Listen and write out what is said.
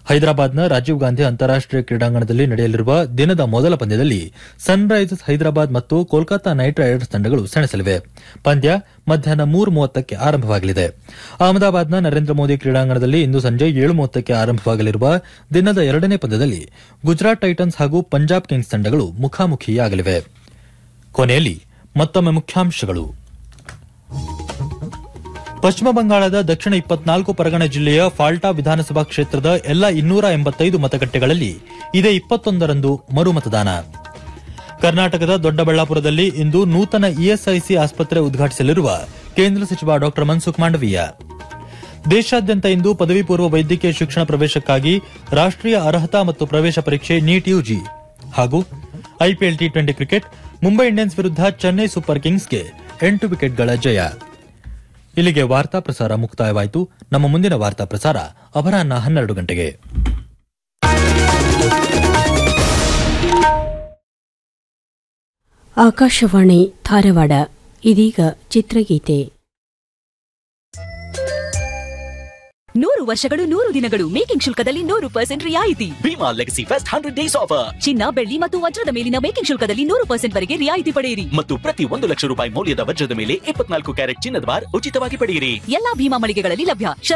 ಹೈದರಾಬಾದ್ನ ರಾಜೀವ್ ಗಾಂಧಿ ಅಂತಾರಾಷ್ಟೀಯ ಕ್ರೀಡಾಂಗಣದಲ್ಲಿ ನಡೆಯಲಿರುವ ದಿನದ ಮೊದಲ ಪಂದ್ಯದಲ್ಲಿ ಸನ್ರೈಸರ್ಸ್ ಹೈದರಾಬಾದ್ ಮತ್ತು ಕೋಲ್ಕತಾ ನೈಟ್ ರೈಡರ್ಸ್ ತಂಡಗಳು ಸೆಣಸಲಿವೆ ಪಂದ್ಯ ಮಧ್ಯಾಹ್ನ ಮೂರು ಮೂವತ್ತಕ್ಕೆ ಆರಂಭವಾಗಲಿದೆ ಅಹಮದಾಬಾದ್ನ ನರೇಂದ್ರ ಮೋದಿ ಕ್ರೀಡಾಂಗಣದಲ್ಲಿ ಇಂದು ಸಂಜೆ ಏಳು ಮೂವತ್ತಕ್ಕೆ ಆರಂಭವಾಗಲಿರುವ ದಿನದ ಎರಡನೇ ಪಂದ್ಯದಲ್ಲಿ ಗುಜರಾತ್ ಟೈಟನ್ಸ್ ಹಾಗೂ ಪಂಜಾಬ್ ಕಿಂಗ್ಸ್ ತಂಡಗಳು ಮುಖಾಮುಖಿಯಾಗಲಿವೆ ಕೊನೆಯಲ್ಲಿ ಮತ್ತೊಮ್ಮೆ ಮುಖ್ಯಾಂಶಗಳು ಪಶ್ಚಿಮ ಬಂಗಾಳದ ದಕ್ಷಿಣ ಇಪ್ಪತ್ನಾಲ್ಕು ಪರಗಣ ಜಿಲ್ಲೆಯ ಫಾಲ್ಟಾ ವಿಧಾನಸಭಾ ಕ್ಷೇತ್ರದ ಎಲ್ಲ ಇನ್ನೂರ ಎಂಬತ್ತೈದು ಮತಗಟ್ಟೆಗಳಲ್ಲಿ ಇದೇ ಇಪ್ಪತ್ತೊಂದರಂದು ಮರುಮತದಾನ ಕರ್ನಾಟಕದ ದೊಡ್ಡಬಳ್ಳಾಪುರದಲ್ಲಿ ಇಂದು ನೂತನ ಇಎಸ್ಐಸಿ ಆಸ್ಪತ್ರೆ ಉದ್ಘಾಟಿಸಲಿರುವ ಕೇಂದ್ರ ಸಚಿವ ಡಾ ಮನ್ಸುಖ್ ಮಾಂಡವೀಯ ದೇಶಾದ್ಯಂತ ಇಂದು ಪದವಿ ಪೂರ್ವ ವೈದ್ಯಕೀಯ ಶಿಕ್ಷಣ ಪ್ರವೇಶಕ್ಕಾಗಿ ರಾಷ್ಟೀಯ ಅರ್ಹತಾ ಮತ್ತು ಪ್ರವೇಶ ಪರೀಕ್ಷೆ ನೀಟ್ ಯುಜಿ ಹಾಗೂ IPL T twenty cricket Mumbai Indians ವಿರುದ್ಧ ಚೆನ್ನೈ ಸೂಪರ್ ಕಿಂಗ್ಸ್ಗೆ ಎಂಟು ವಿಕೆಟ್ಗಳ ಜಯ ಇಲ್ಲಿಗೆ ವಾರ್ತಾ ಪ್ರಸಾರ ಮುಕ್ತಾಯವಾಯಿತು ನಮ್ಮ ಮುಂದಿನ ವಾರ್ತಾ ಪ್ರಸಾರ ಅಪರಾಹ್ನ ಹನ್ನೆರಡು ಗಂಟೆಗೆ ಆಕಾಶವಾಣಿ ಧಾರವಾಡ ಇದೀಗ ಚಿತ್ರಗೀತೆ ನೂರು ವರ್ಷಗಳು ನೂರು ದಿನಗಳು ಮೇಕಿಂಗ್ ಶುಲ್ಕದಲ್ಲಿ ನೂರು ಪರ್ಸೆಂಟ್ ರಿಯಾಯಿತಿ Bhima legacy fest hundred days offer ಚಿನ್ನ ಬೆಳ್ಳಿ ಮತ್ತು ವಜ್ರದ ಮೇಲಿನ ಮೇಕಿಂಗ್ ಶುಲ್ಕದಲ್ಲಿ ನೂರು ಪರ್ಸೆಂಟ್ ವರೆಗೆ ರಿಯಾಯಿತಿ ಪಡೆಯಿರಿ ಮತ್ತು ಪ್ರತಿ ಒಂದು ಲಕ್ಷ ರೂಪಾಯಿ ಮೌಲ್ಯದ ವಜ್ರದ ಮೇಲೆ ಇಪ್ಪತ್ನಾಲ್ಕು ಕ್ಯಾರೆಟ್ ಚಿನ್ನದ ಬಾರ್ ಉಚಿತವಾಗಿ ಪಡೆಯಿರಿ ಎಲ್ಲಾ ಭೀಮಾ ಮಳಿಗೆಗಳಲ್ಲಿ ಲಭ್ಯ